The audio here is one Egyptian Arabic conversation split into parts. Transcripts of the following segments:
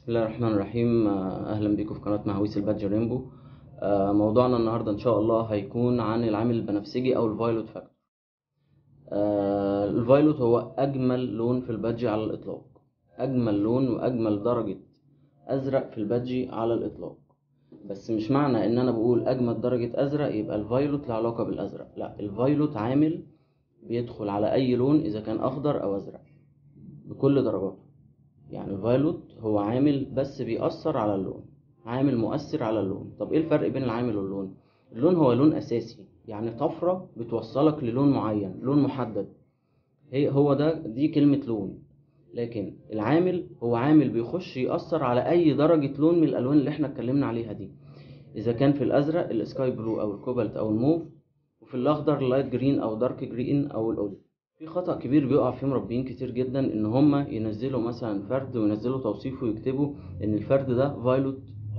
بسم الله الرحمن الرحيم آه، اهلا بيكم في قناه مهويس البادج رينبو آه، موضوعنا النهارده ان شاء الله هيكون عن العامل البنفسجي او الفايلوت فاكتور آه، الفايلوت هو اجمل لون في البادج على الاطلاق اجمل لون واجمل درجه ازرق في البادج على الاطلاق بس مش معنى ان انا بقول اجمل درجه ازرق يبقى الفايلوت له علاقه بالازرق لا الفايلوت عامل بيدخل على اي لون اذا كان اخضر او ازرق بكل درجاته يعني الفايلوت هو عامل بس بيأثر على اللون عامل مؤثر على اللون طب ايه الفرق بين العامل واللون اللون هو لون اساسي يعني طفرة بتوصلك للون معين لون محدد هي هو ده دي كلمة لون لكن العامل هو عامل بيخش يأثر على اي درجة لون من الالوان اللي احنا اتكلمنا عليها دي اذا كان في الازرق السكاي بلو او الكوبالت او الموف وفي الاخضر اللايت جرين او دارك جرين او الاوليف في خطأ كبير بيقع فيه مربيين كتير جدا ان هما ينزلوا مثلا فرد وينزلوا توصيف ويكتبوا ان الفرد ده فايلوت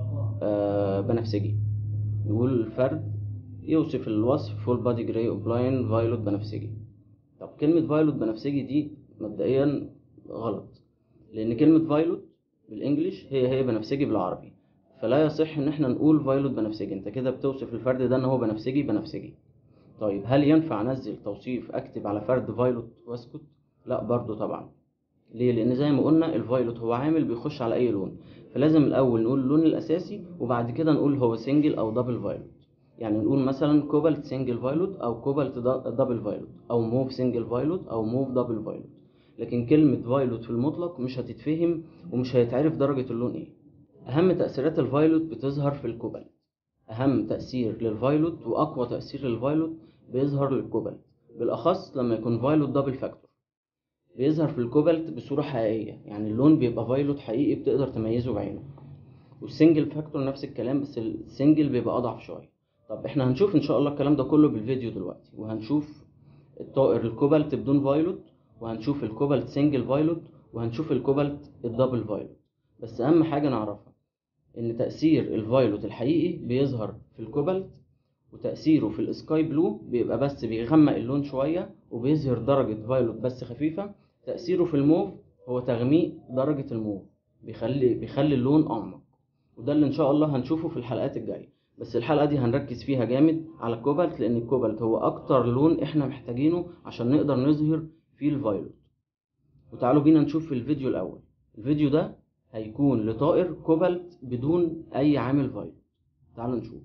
آه بنفسجي يقول الفرد يوصف الوصف فول بادي جراي اوبلاين فايلوت بنفسجي طب كلمة فايلوت بنفسجي دي مبدئيا غلط لان كلمة فايلوت بالانجلش هي هي بنفسجي بالعربي فلا يصح ان احنا نقول فايلوت بنفسجي انت كده بتوصف الفرد ده ان هو بنفسجي بنفسجي طيب هل ينفع انزل توصيف اكتب على فرد فايلوت واسكت لا برضو طبعا ليه لان زي ما قلنا الفايلوت هو عامل بيخش على اي لون فلازم الاول نقول اللون الاساسي وبعد كده نقول هو سنجل او دبل فايلوت يعني نقول مثلا كوبالت سنجل فايلوت او كوبالت دبل فايلوت او موف سنجل فايلوت او موف دبل فايلوت لكن كلمة فايلوت في المطلق مش هتتفهم ومش هيتعرف درجة اللون ايه اهم تأثيرات الفايلوت بتظهر في الكوبالت اهم تأثير للفايلوت واقوى تأثير للفايلوت بيظهر للكوبالت بالاخص لما يكون فايلوت دبل فاكتور بيظهر في الكوبالت بصورة حقيقية يعني اللون بيبقى فايلوت حقيقي بتقدر تميزه بعينك والسنجل فاكتور نفس الكلام بس السنجل بيبقى اضعف شوية طب احنا هنشوف ان شاء الله الكلام ده كله بالفيديو دلوقتي وهنشوف الطائر الكوبالت بدون فايلوت وهنشوف الكوبالت سنجل فايلوت وهنشوف الكوبالت الدبل فايلوت بس اهم حاجة نعرفها ان تأثير الفايلوت الحقيقي بيظهر في الكوبالت وتأثيره في السكاي بلو بيبقى بس بيغمق اللون شوية وبيظهر درجة فايلوت بس خفيفة تأثيره في الموف هو تغميق درجة الموف بيخلي بيخلي اللون أعمق وده اللي إن شاء الله هنشوفه في الحلقات الجاية بس الحلقة دي هنركز فيها جامد على الكوبالت لأن الكوبالت هو أكتر لون إحنا محتاجينه عشان نقدر نظهر فيه الفايلوت وتعالوا بينا نشوف في الفيديو الأول الفيديو ده هيكون لطائر كوبالت بدون أي عامل فايلوت تعالوا نشوف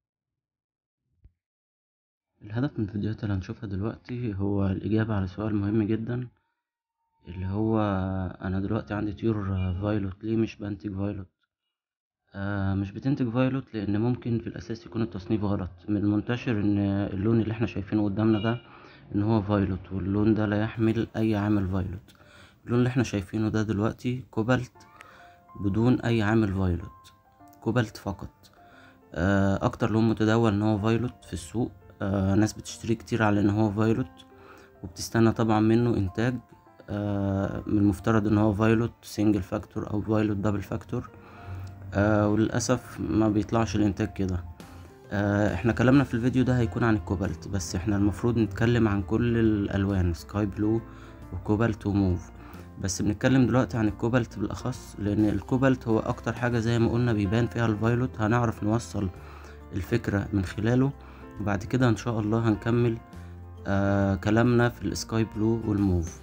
الهدف من الفيديوهات اللي هنشوفها دلوقتي هو الإجابة على سؤال مهم جدا اللي هو أنا دلوقتي عندي طيور فايلوت ليه مش بنتج فايلوت آه مش بتنتج فايلوت لأن ممكن في الأساس يكون التصنيف غلط من المنتشر إن اللون اللي احنا شايفينه قدامنا ده إن هو فايلوت واللون ده لا يحمل أي عامل فايلوت اللون اللي احنا شايفينه ده دلوقتي كوبالت بدون أي عامل فايلوت كوبالت فقط آه أكتر لون متداول إن هو فايلوت في السوق آه ناس بتشتريه كتير على ان هو فايلوت وبتستنى طبعا منه انتاج آه من المفترض ان هو فايلوت سنجل فاكتور او فايلوت دبل فاكتور آه وللاسف ما بيطلعش الانتاج كده آه احنا كلامنا في الفيديو ده هيكون عن الكوبالت بس احنا المفروض نتكلم عن كل الالوان سكاي بلو وكوبالت وموف بس بنتكلم دلوقتي عن الكوبالت بالاخص لان الكوبالت هو اكتر حاجة زي ما قلنا بيبان فيها الفايلوت هنعرف نوصل الفكرة من خلاله وبعد كده ان شاء الله هنكمل آه كلامنا في السكاي بلو والموف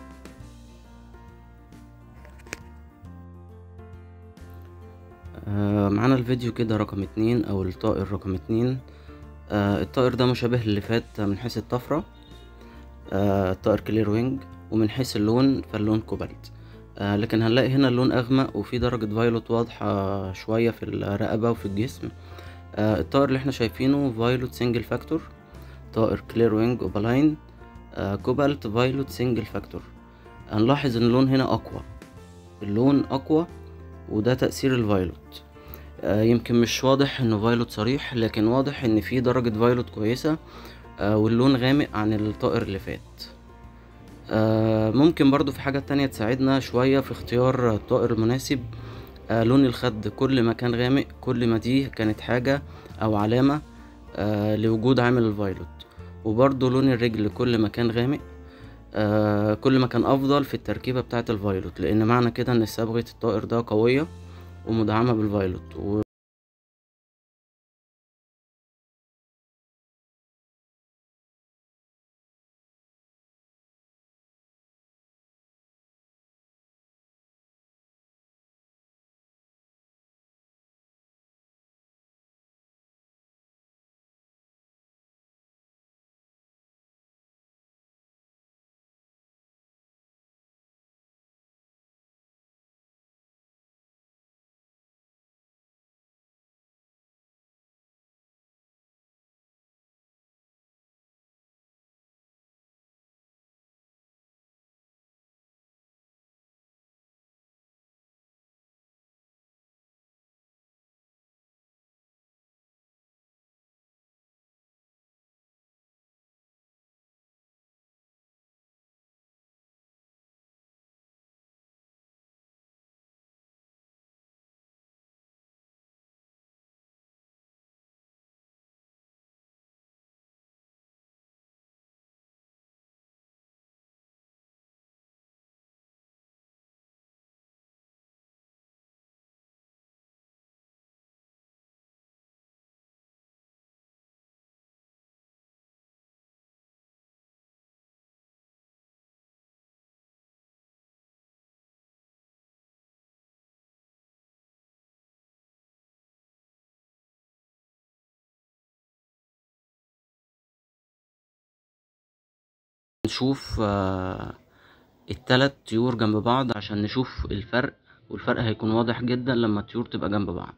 آه معانا الفيديو كده رقم اتنين او الطائر رقم اتنين آه الطائر ده مشابه للي فات من حيث الطفرة آه الطائر كلير وينج ومن حيث اللون فاللون كوبالت آه لكن هنلاقي هنا اللون اغمق وفي درجة فايلوت واضحة شوية في الرقبة وفي الجسم آه الطائر اللي احنا شايفينه فايلوت سنجل فاكتور طائر كلير وينج اوبالاين آه كوبالت فايلوت سنجل فاكتور هنلاحظ ان اللون هنا اقوى اللون اقوى وده تأثير الفايلوت آه يمكن مش واضح انه فايلوت صريح لكن واضح ان في درجة فايلوت كويسة آه واللون غامق عن الطائر اللي فات آه ممكن برضو في حاجة تانية تساعدنا شوية في اختيار الطائر المناسب آه لون الخد كل ما كان غامق كل ما دي كانت حاجة أو علامة آه لوجود عامل الفايلوت وبرضه لون الرجل كل ما كان غامق آه كل ما كان افضل في التركيبة بتاعة الفايلوت لان معنى كده ان صبغة الطائر ده قوية ومدعمة بالفايلوت و... نشوف آه التلات طيور جنب بعض عشان نشوف الفرق والفرق هيكون واضح جدا لما الطيور تبقى جنب بعض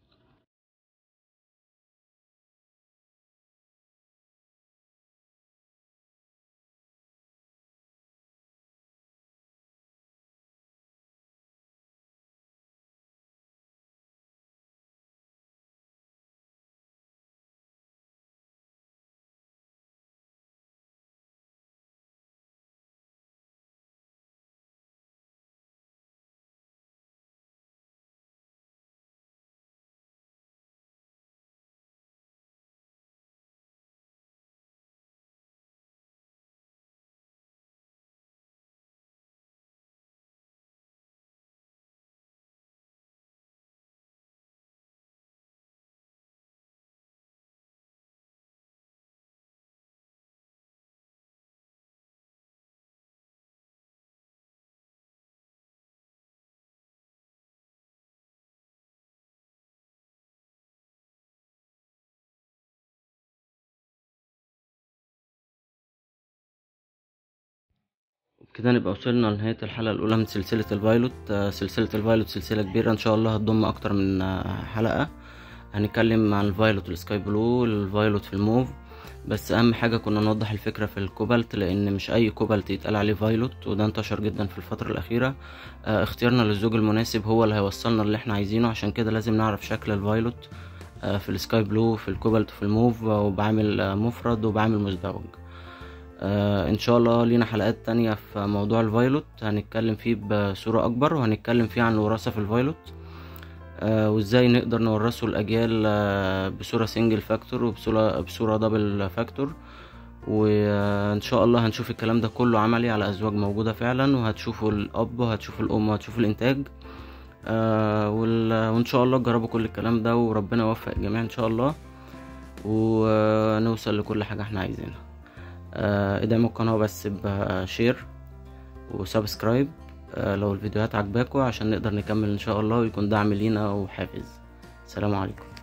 كده نبقى وصلنا لنهاية الحلقة الأولى من سلسلة الفايلوت آه، سلسلة الفايلوت سلسلة كبيرة إن شاء الله هتضم أكتر من آه، حلقة هنتكلم عن الفايلوت والسكاي بلو الفايلوت في الموف بس أهم حاجة كنا نوضح الفكرة في الكوبالت لأن مش أي كوبالت يتقال عليه فايلوت وده انتشر جدا في الفترة الأخيرة آه، اختيارنا للزوج المناسب هو اللي هيوصلنا اللي احنا عايزينه عشان كده لازم نعرف شكل الفايلوت آه، في السكاي بلو في الكوبالت في الموف وبعامل آه، مفرد وبعامل مزدوج آه ان شاء الله لينا حلقات تانية في موضوع الفايلوت هنتكلم فيه بصورة اكبر وهنتكلم فيه عن الوراثة في الفايلوت آه وازاي نقدر نورثه الاجيال آه بصورة سنجل فاكتور وبصورة بصورة دبل فاكتور وان شاء الله هنشوف الكلام ده كله عملي على ازواج موجودة فعلا وهتشوفوا الاب وهتشوفوا الام وهتشوفوا الانتاج آه وال- وان شاء الله تجربوا كل الكلام ده وربنا يوفق الجميع ان شاء الله ونوصل لكل حاجة احنا عايزينها آه، ادعموا القناة بس بشير وسبسكرايب آه، لو الفيديوهات عجباكوا عشان نقدر نكمل ان شاء الله ويكون دعم لينا وحافز السلام عليكم